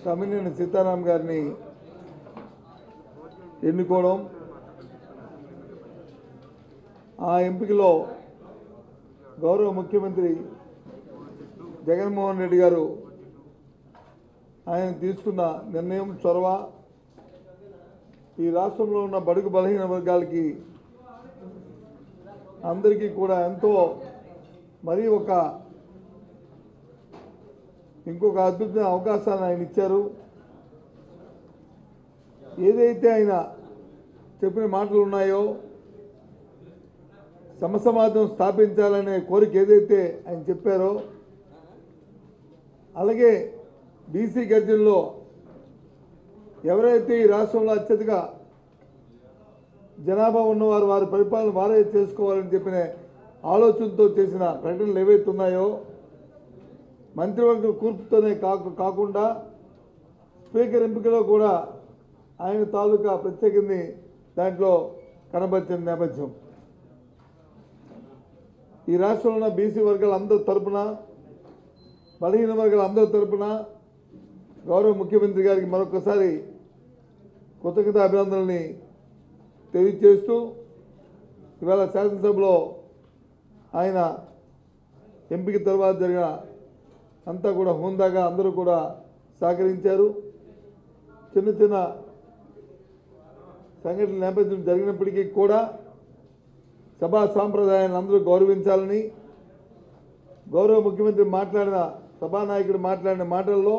తమ్మినేని సీతారాం గారిని ఎన్నుకోవడం ఆ ఎంపికలో గౌరవ ముఖ్యమంత్రి జగన్మోహన్ రెడ్డి గారు ఆయన తీసుకున్న నిర్ణయం చొరవ ఈ రాష్ట్రంలో ఉన్న బడుగు బలహీన వర్గాలకి అందరికీ కూడా ఎంతో మరీ ఒక ఇంకొక అద్భుతమైన అవకాశాన్ని ఆయన ఇచ్చారు ఏదైతే ఆయన చెప్పిన మాటలు ఉన్నాయో సమసమాజం స్థాపించాలనే కోరిక ఏదైతే ఆయన చెప్పారో అలాగే బీసీ గర్జనలో ఎవరైతే ఈ రాష్ట్రంలో అత్యధిక జనాభా ఉన్నవారు వారి పరిపాలన వారే చేసుకోవాలని చెప్పిన ఆలోచనతో చేసిన ప్రకటనలు ఏవైతే ఉన్నాయో మంత్రివర్గ కూర్పుతోనే కాకు కాకుండా స్పీకర్ ఎంపికలో కూడా ఆయన తాలూకా ప్రత్యేకతని దాంట్లో కనబరిచిన నేపథ్యం ఈ రాష్ట్రంలో ఉన్న బీసీ వర్గాల అందరి తరపున బలహీన వర్గాల అందరి తరపున గౌరవ ముఖ్యమంత్రి గారికి మరొకసారి కృతజ్ఞత అభినందనల్ని తెలియజేస్తూ ఇవాళ శాసనసభలో ఆయన ఎంపిక తర్వాత జరిగిన అంతా కూడా హుందాగా అందరూ కూడా సహకరించారు చిన్న చిన్న సంఘటనల నేపథ్యం జరిగినప్పటికీ కూడా సభా సాంప్రదాయాన్ని అందరూ గౌరవించాలని గౌరవ ముఖ్యమంత్రి మాట్లాడిన సభానాయకుడు మాట్లాడిన మాటల్లో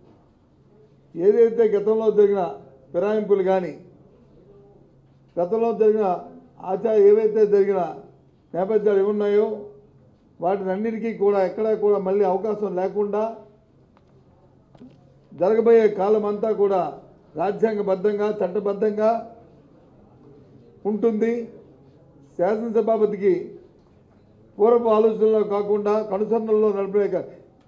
ఏదైతే గతంలో జరిగిన ఫిరాయింపులు కానీ గతంలో జరిగిన ఆచార ఏవైతే జరిగిన నేపథ్యాలు ఏమున్నాయో వాటిని అన్నిటికీ కూడా ఎక్కడా కూడా మళ్ళీ అవకాశం లేకుండా జరగబోయే కాలం అంతా కూడా రాజ్యాంగబద్ధంగా చట్టబద్ధంగా ఉంటుంది శాసనసభాపతికి పూర్వపు ఆలోచనలో కాకుండా కనుసరణలో నడిపే క-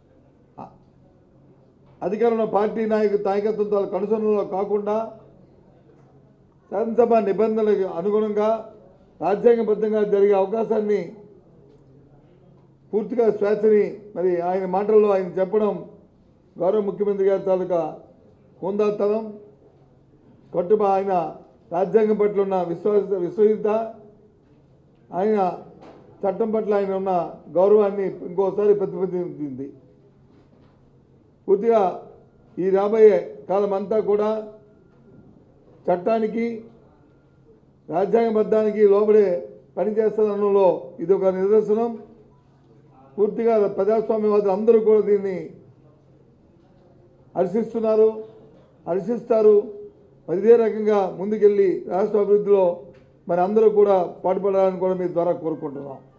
అధికారంలో పార్టీ నాయకు నాయకత్వంతో కనుసరణలో కాకుండా శాసనసభ నిబంధనలకు అనుగుణంగా రాజ్యాంగబద్ధంగా జరిగే అవకాశాన్ని పూర్తిగా స్వేచ్ఛని మరి ఆయన మాటల్లో ఆయన చెప్పడం గౌరవ ముఖ్యమంత్రి గారి తాలూకా హుందాతనం కట్టుబ ఆయన రాజ్యాంగం పట్ల ఉన్న విశ్వాస విశ్వసిత ఆయన చట్టం పట్ల ఆయన ఉన్న గౌరవాన్ని ఇంకోసారి ప్రతిబింబించింది పూర్తిగా ఈ రాబోయే కాలం అంతా కూడా చట్టానికి రాజ్యాంగబద్ధానికి లోబడే పనిచేస్తున్నలో ఇది ఒక నిదర్శనం పూర్తిగా ప్రజాస్వామ్యవాదులు అందరూ కూడా దీన్ని హర్షిస్తున్నారు హర్షిస్తారు మరి ఇదే రకంగా ముందుకెళ్ళి రాష్ట్ర అభివృద్ధిలో మరి అందరూ కూడా పాటుపడాలని కూడా మీ ద్వారా కోరుకుంటున్నాం